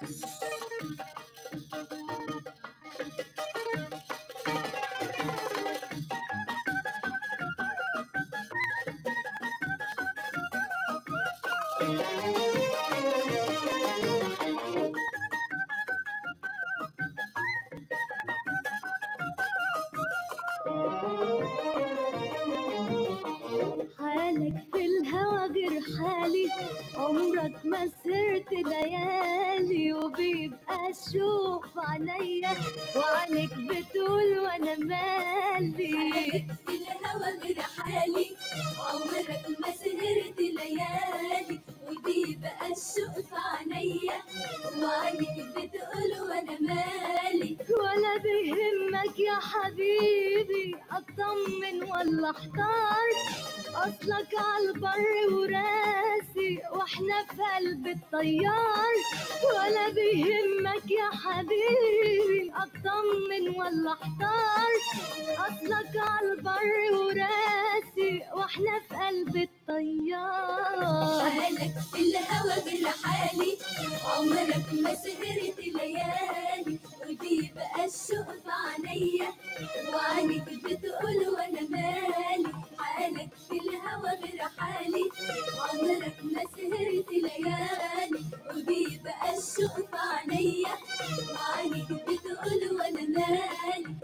حالك في الهوى غير حالي عمرك ما سهرت ليالي وبيبقى الشوق في عينيا وعينك بتقول وانا مالي في الهوى غير حالي عمرك ما سهرت ليالي وبيبقى الشوق في عينيا وعينك بتقول وانا مالي ولا بيهمك يا حبيبي اطمن ولا احتار اصلك عالبر وراسي واحنا في قلب الطيار ولا بيهمك يا حبيبي اطمن ولا احتار اصلك عالبر وراسي واحنا في قلب الطيار حالك في الهوى غير حالي عمرك ما سهرت ليالي وبيبقى الشوق في عينيا وعينك بتقول وانا مالي حالك في الهوى غير حالي عمرك ما سهرت ليالي وبيبقى الشوق في عينيا وعينك بتقول وانا مالي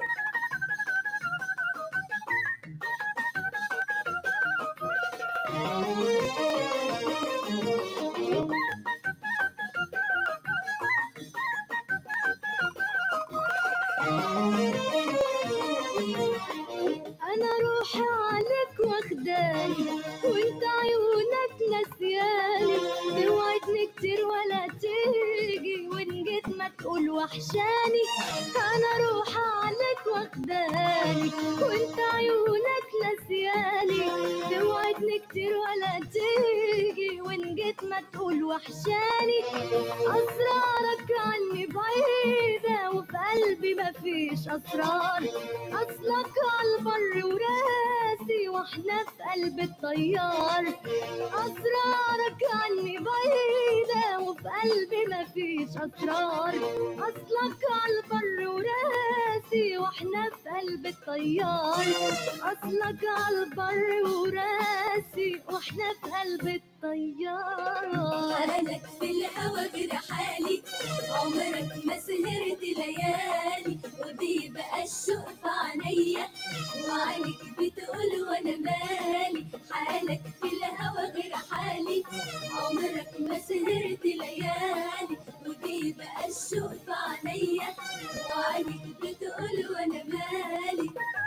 انا روحي عليك واخداني وانت عيونك نسياني توعدني كتير ولا تيجي وان جيت ما تقول وحشاني انا روحي عليك واخداني وانت عيونك نسياني توعدني كتير ولا تيجي وان جيت ما تقول وحشاني اسرارك عني بعيدة وفي قلبي مفيش اسرار اصلك عالبر وراسي واحنا في قلب الطيار اسرارك عني بعيدة وفي قلبي مفيش اسرار اصلك عالبر وراسي واحنا في قلب الطيار اصلك عالبر وراسي واحنا في قلب الطيار حالك في الهوى غير حالي عمرك ما سهرت ليالي وبيبقى الشوق في عينيا وعينك بتقول وانا مالي حالك في الهوى غير حالي عمرك ما سهرت ليالي وبيبقى الشوق في عينيا وعينك بتقول وانا مالي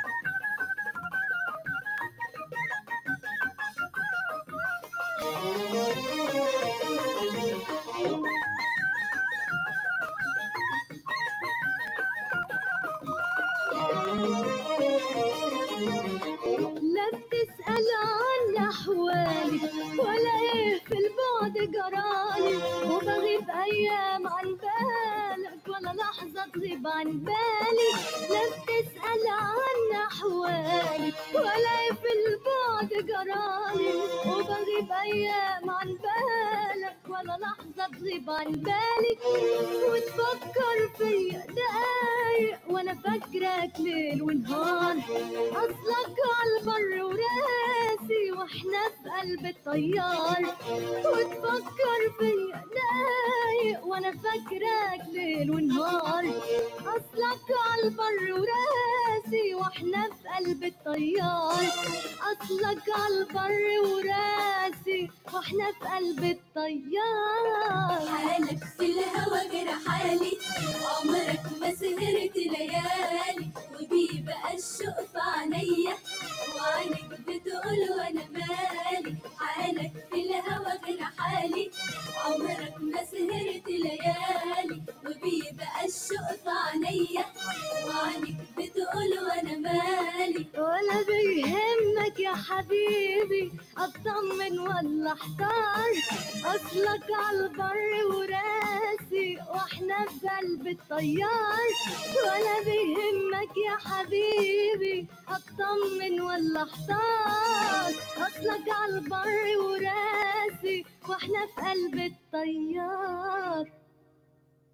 لا بتسأل عن أحوالي ولا إيه في البعد جرالي وبغيب أيام عن بالك ولا لحظة تغيب عن بالي لا بتسأل عن أحوالي ولا إيه في البعد جرالي وبغيب أيام عن بالك ولا لحظة تغيب عن بالي وتفكر فيا دقايق وأنا فاكرك ليل ونهار أصلك عالبر وراسي واحنا في قلب الطيار وتفكر فيا دقايق وانا فاكرك ليل ونهار اصلك عالبر وراسي واحنا في قلب الطيار اصلك عالبر وراسي واحنا في قلب الطيار حالك في الهوى غير حالي عمرك ما سهرت ليالي وبيبقى الشوق في عينيا وعينك بتقول وانا مالي حالك في الهوى غير حالي عمرك ما سهرت ليالي وبيبقى الشوق في عينيا وعينك بتقول وانا مالي ولا بيهمك يا حبيبي اطمن ولا احتار اصلك عالبر وراسي واحنا في قلب الطيار ولا بيهمك يا حبيبي اطمن ولا احتار اصلك عالبر وراسي واحنا في قلب الطيار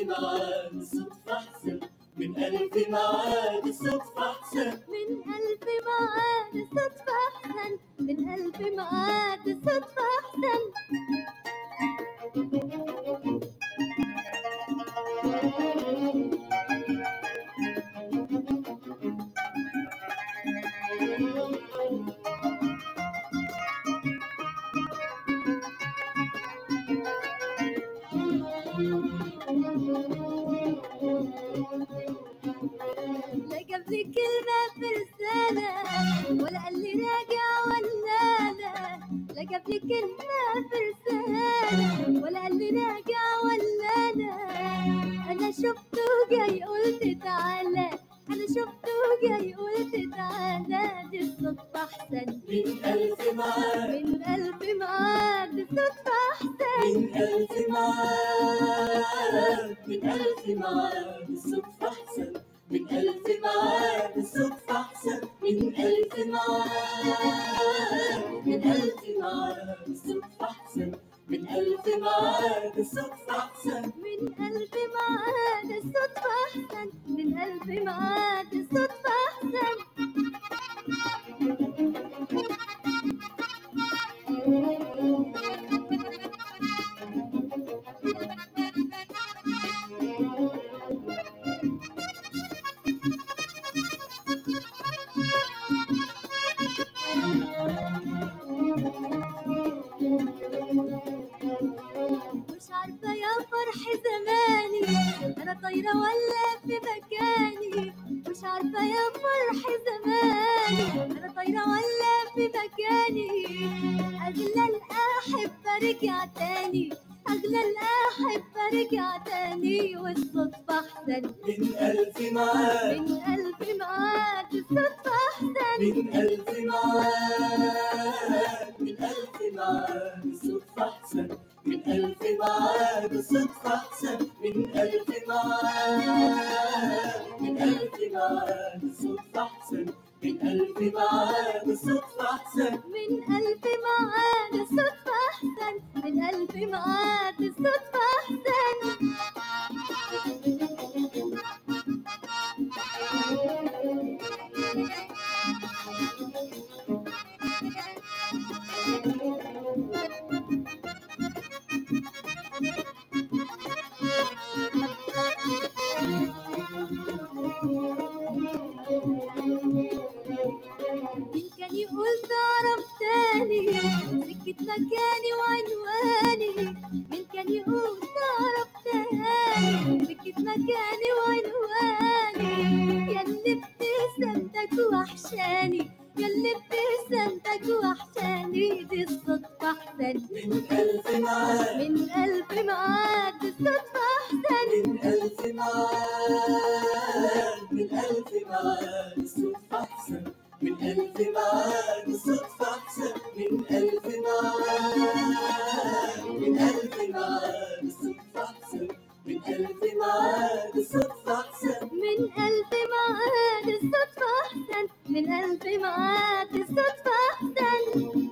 معاد الصدفة أحسن من ألف معاد الصدفة أحسن من ألف معاد الصدفة أحسن من ألف معاد الصدفة أحسن لا جاب لي كلمة في رسالة ولا قال لي راجع ولا لا لا جاب لي كلمة في رسالة ولا قال لي راجع ولا لا أنا شفته جاي قلت تعالى أنا شفته جاي قلت تعالى دي الصدفة أحسن من ألف معاد من ألف معاد الصدفة أحسن من ألف معاد من ألف معاد الصدفة أحسن من ألف معاد الصدفة أحسن من ألف معاد من ألف معاد الصدفة أحسن من ألف معاد الصدفة أحسن من ألف معاد الصدفة أحسن من ألف معاد الصدفة أحسن مش عارفة يا فرح زماني أنا طايرة ولا في مكاني مش عارفة يا فرح زماني أنا طايرة ولا في مكاني أغلى الأحبة رجع تاني أغلى الأحبة رجع تاني والصدفة أحسن من ألف معاد من ألف معاد الصدفة أحسن من ألف معاد من ألف معاد الصدفة أحسن من ألف معاد الصدفة أحسن من ألف معاد من ألف معاد الصدفة أحسن من ألف معاد الصدفة أحسن من ألف معاد الصدفة أحسن من ألف معاد الصدفة أحسن مين كان يقول تعرف تاني سكة مكاني وعنواني مين كان يقول تعرف تاني سكة مكاني وعنواني ياللي ابتسامتك وحشاني ياللي ابتسامتك وحشاني دي الصدفة أحسن من ألف معاد من ألف معاد الصدفة أحسن من ألف معاد من ألف معاد الصدفة أحسن من ألف معاد الصدفة أحسن من ألف معاد من ألف معاد الصدفة أحسن من ألف معاد الصدفة أحسن من ألف معاد الصدفة أحسن من ألف معاد الصدفة أحسن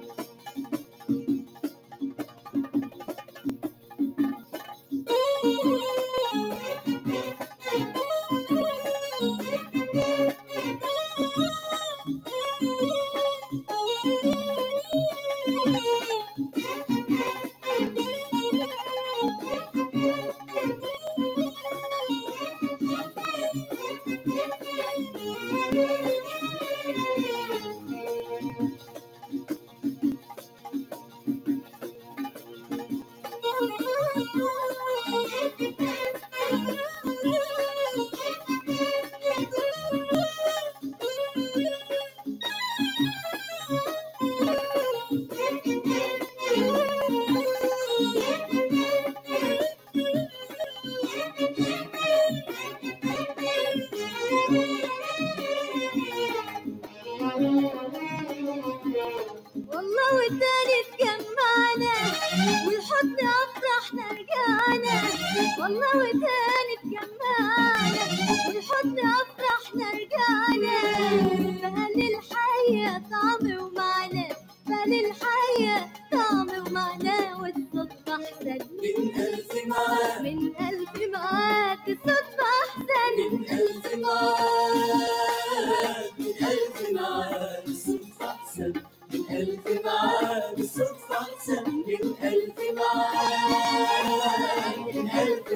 والله والتاني اتجمعنا والحضن افرحنا رجعنا والله والتاني اتجمعنا والحضن افرحنا رجعنا بقى للحياة طعم ومعنى بقى للحياة طعم ومعنى والصدفة احسن من ألف معاد من ألف معاد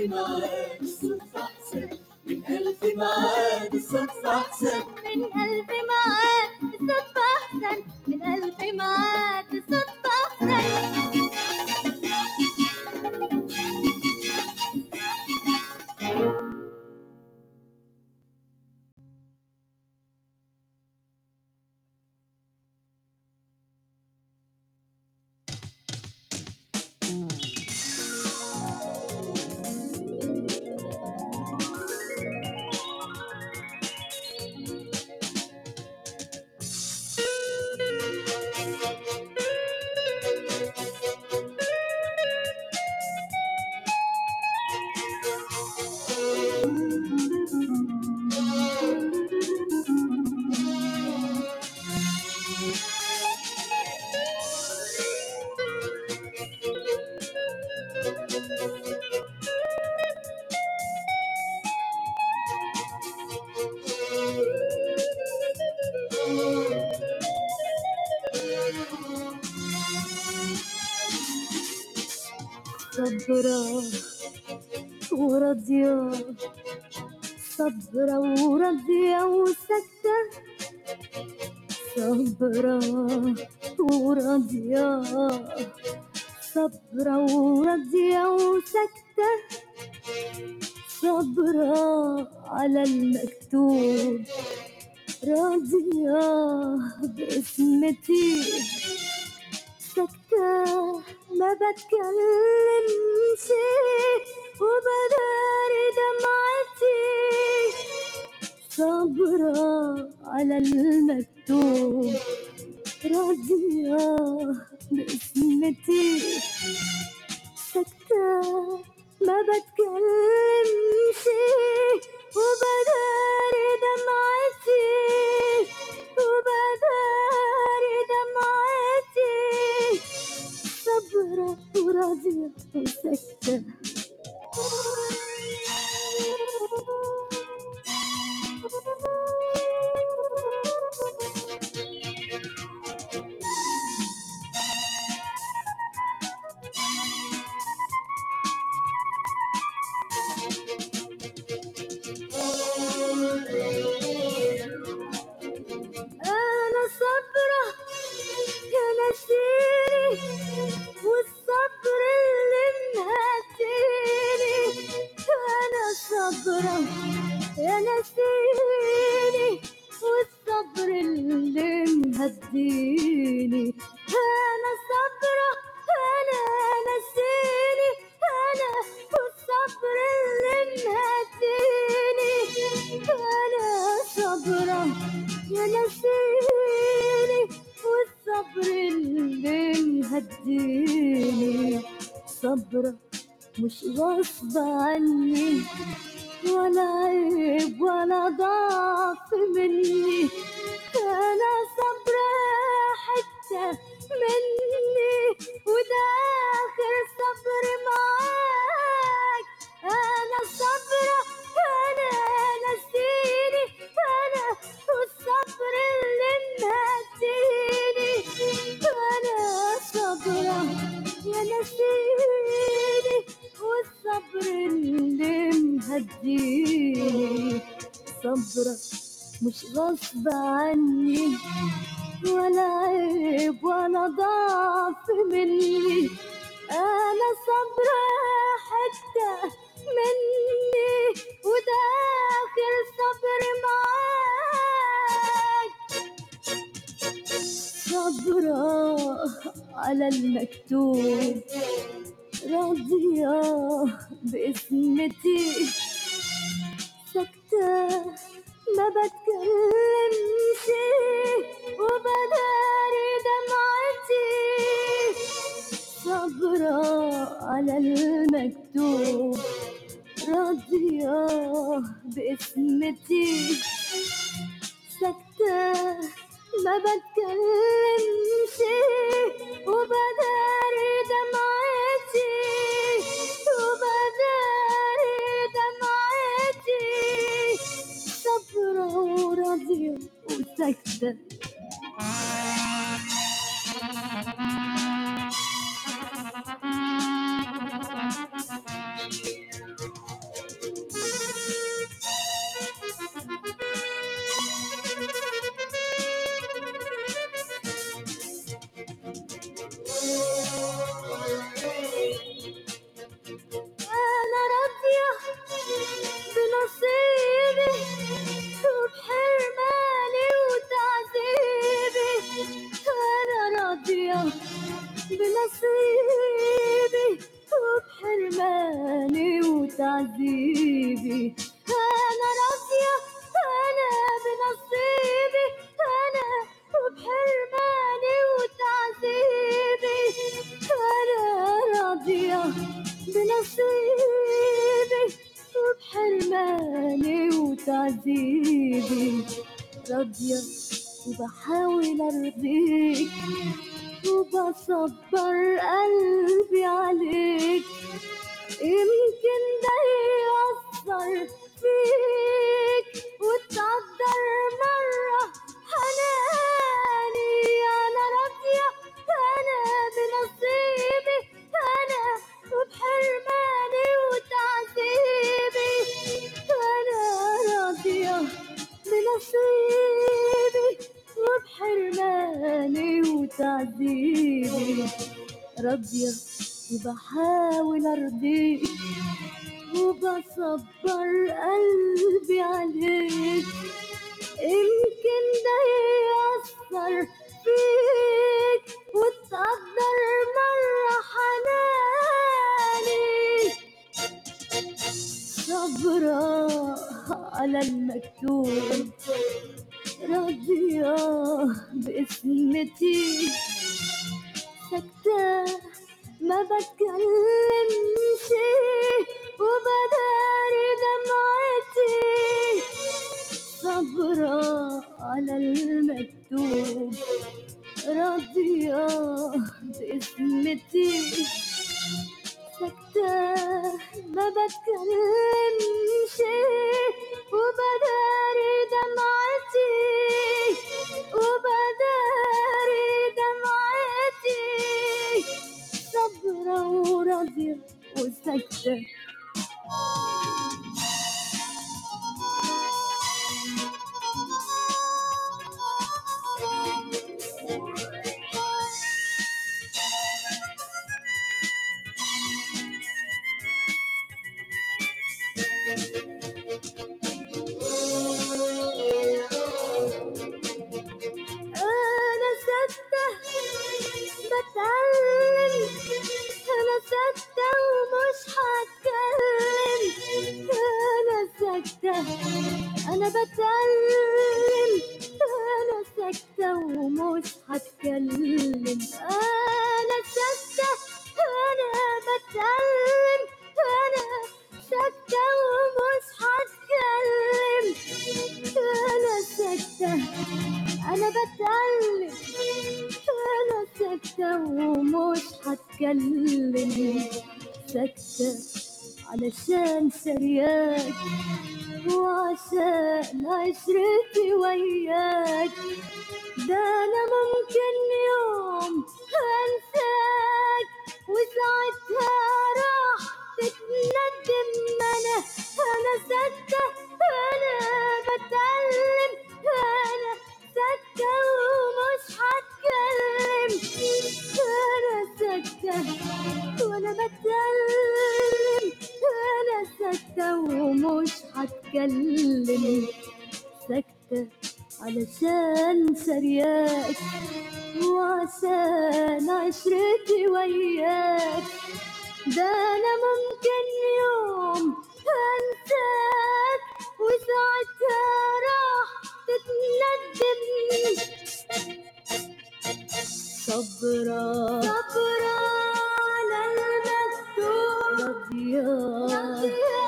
معاد الصدفة أحسن من ألف معاد الصدفة أحسن من ألف معاد الصدفة أحسن من ألف معاد الصدفة أحسن صبرة وراضية صبرة وراضية وسكتة صبرة وراضية صبرة وراضية وسكتة صبرة على المكتوب راضية باسمتي سكتة ما بتكلمش وبداري دمعتي صبرة على المكتوب راضية باسمتي سكتة ما بتكلمش وبداري دمعتي وبداري دمعتي صبرة وراضية وسكتة أنا صبرة يا نسيني والصبر اللي مهديني أنا صبرة يا نسيني والصبر اللي مهديني أنا صبرة أنا نسيني أنا والصبر اللي مهديني أنا صبرة يا نسيني والصبر اللي مهديني صبرة مش غصب عني ولا عيب ولا ضعف مني أنا صبرة حتة مني وده آخر صبر معاك أنا صبرة أنا نسيني أنا والصبر اللي مهديني أنا صبرة يا نسيني والصبر اللي مهديني صبرة مش غصب عني ولا عيب ولا ضعف مني أنا صبرة حتة مني وده آخر صبر معاك صبرة على المكتوب راضية باسمتي سكتة ما بتكلمش وبداري دمعتي صبرة على المكتوب راضية باسمتي سكتة ما بتكلمش وبداري دمعتي وبداري دمعتي صبرة وراضية وسكتة تعذيبي أنا راضية أنا بنصيبي أنا وبحرماني وتعذيبي أنا راضية بنصيبي وبحرماني وتعذيبي راضية وبحاول أرضيك وبصبر قلبي عليك يمكن ده يأثر فيك وتقدر مرة حناني أنا راضية أنا بنصيبي أنا وبحرماني وتعذيبي أنا راضية بنصيبي وبحرماني وتعذيبي راضية وبحاول أرضيك وبصبر قلبي عليك يمكن ده يأثر فيك وتقدر مرة حناني صبرة على المكتوب راضية باسمتي سكتة ما بتكلمش وبداري دمعتي صبرة على المكتوب راضية باسمتي سكتة ما بتكلمش وبداري دمعتي وبداري دمعتي صبرة وراضية وسكتة أنا ستة بتعلم أنا ستة ومش هتكلم أنا سكتة أنا بتعلم أنا سكتة ومش هتكلم أنا سكتة أنا بتعلم أنا سكتة ومش هتكلم أنا سكتة أنا بتعلم أنا ساكتة ومش هتكلم ساكتة علشان شرياك وعشان عشرتي وياك ده أنا ممكن يوم أنساك وساعتها راح تتندم أنا أنا ساكتة أنا بتعلم أنا ساكتة ومش هتكلم أنا ساكتة وأنا بتكلم أنا ساكتة ومش هتكلم ساكتة علشان سرياك وعشان عشرتي وياك ده أنا ممكن يوم أنساك وساعتها راح تتندم صبرا صبرا على المكتوب راضية راضية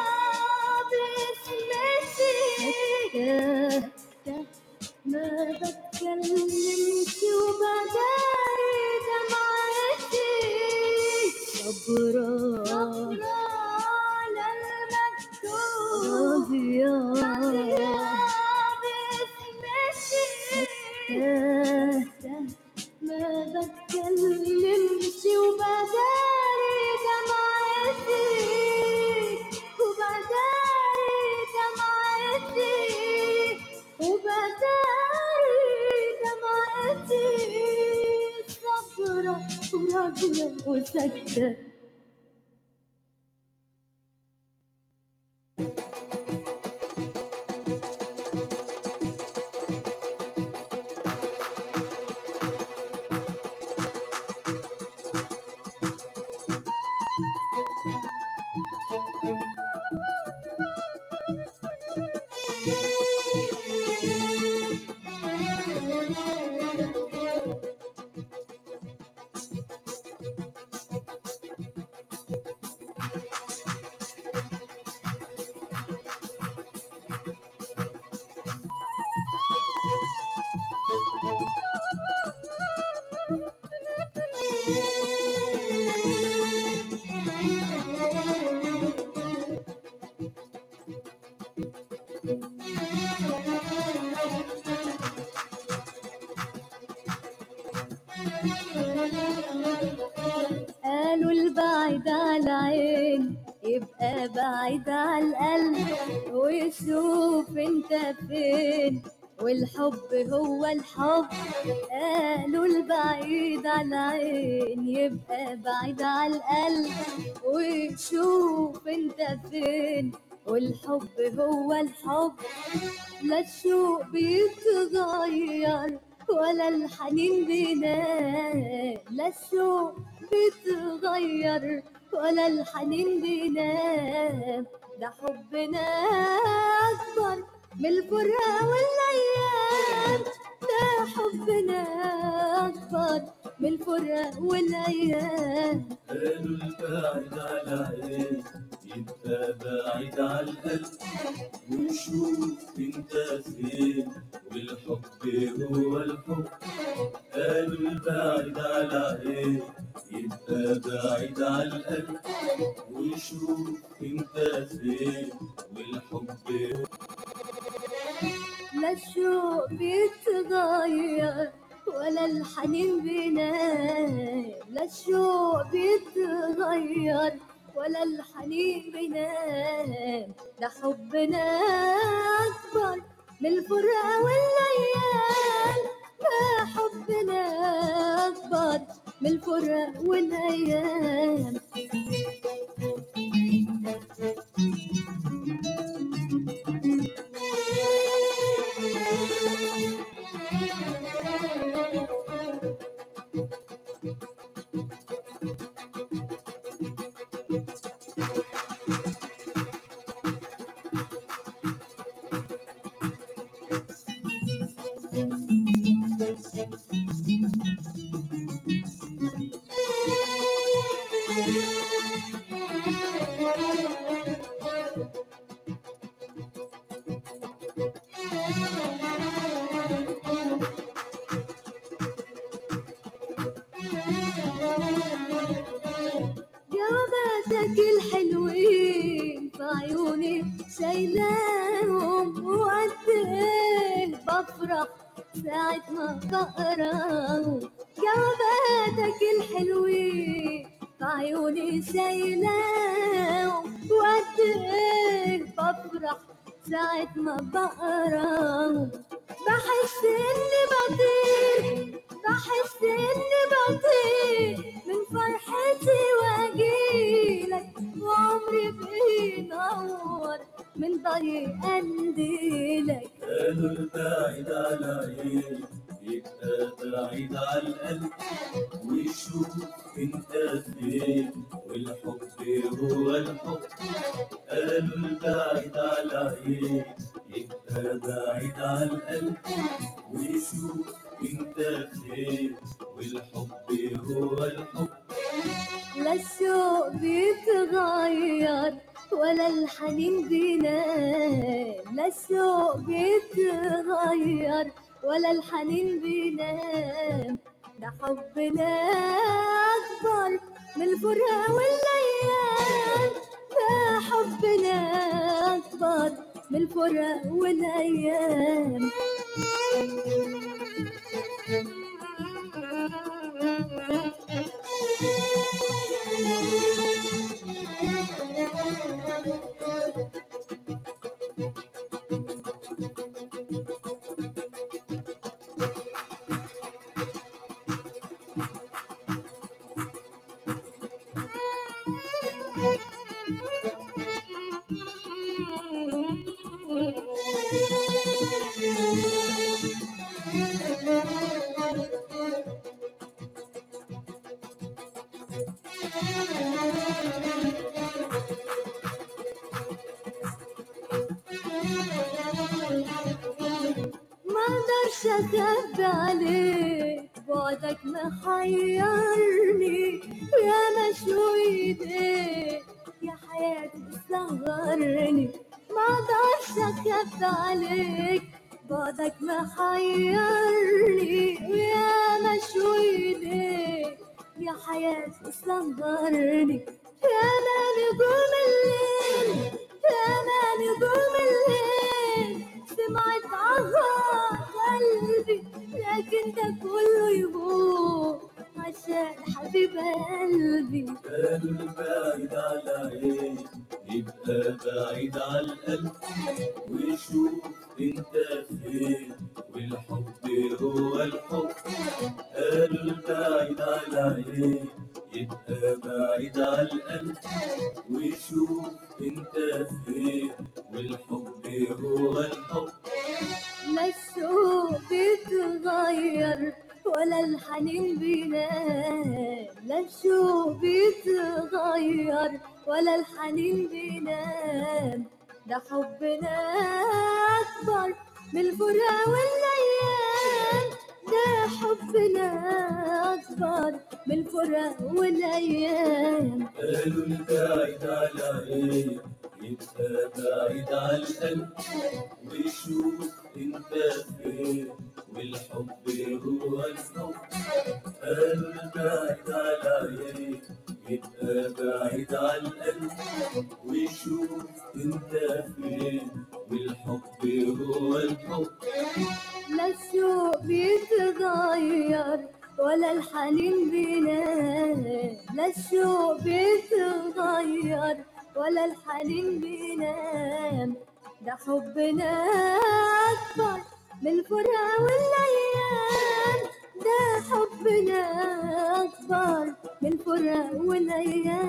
باسمتي ما بتكلمش وبداري دمعتي صبرا صبرا على المكتوب راضية راضية باسمتي ما بتكلمش وبداري دمعتي وبداري دمعتي وبداري دمعتي صبرة وراضية وسكتة بعيد على القلب وشوف انت فين والحب هو الحب قالوا البعيد على العين يبقى بعيد على القلب وشوف انت فين والحب هو الحب لا الشوق بيتغير ولا الحنين بينام لا الشوق بيتغير ولا الحنين بينام ده حبنا أكبر من الفراق والأيام ده حبنا أكبر من الفراق والأيام قالوا البعيد على العين يبقى بعيد على القلب وشوف انت فين والحب هو الحب قالوا البعيد على العين يبقى بعيد على القلب وشوف انت فين والحب هو لا الشوق بيتغير ولا الحنين بينام لا الشوق بيتغير ولا الحنين بينام ده حبنا أكبر من الفراق والأيام ده حبنا أكبر من الفراق والأيام جواباتك الحلوين في عيوني شايلاهم وقد ايه بفرح ساعة ما بقراهم جواباتك الحلوين في عيوني شايلاهم وقد ايه بفرح ساعة ما بقراهم بحس اني بطير بحس اني بطير من فرحتي واجيلك وعمري بينور من طريق قنديلك قالوا البعيد على العين يبقى بعيد على القلب وشوف انت فين والحب هو الحب قالوا البعيد على العين يبقى بعيد على القلب وشوف انت فين والحب هو الحب لا الشوق بيتغير ولا الحنين بينام لا الشوق بيتغير ولا الحنين بينام ده حبنا أكبر من الفراق والأيام ده حبنا أكبر من الفراق والأيام ما اقدرش اخبي عليك بعدك محيرني يا مشوي ايديك يا حياتي صغرني ما اقدرش اخبي عليك بعدك محيرني يا مشوي ايديك يا حياتي صغرني يا ما نجوم الليل يا ما نجوم الليل سمعت عهد قلبي لكن ده كله يهون عشان حبيب قلبي قالوا البعيد على العين يبقى القلب وشوف انت فين والحب هو الحب قالوا البعيد على العين يبقى بعيد على القلب وشوف انت فين والحب هو الحب لا الشوق بيتغير ولا الحنين بينام لا الشوق بيتغير ولا الحنين بينام ده حبنا أكبر من الفراق والأيام ده حبنا أكبر من الفراق والأيام قالوا البعيد على العين يبقى بعيد على القلب وشوف انت فين والحب هو الحب قالوا البعيد على العين يبقى بعيد على القلب وشوف انت فين والحب هو الحب لا الشوق بيتغير ولا الحنين بينام لا الشوق بيتغير ولا الحنين بينام ده حبنا أكبر من الفراق والأيام ده حبنا أكبر من الفراق والأيام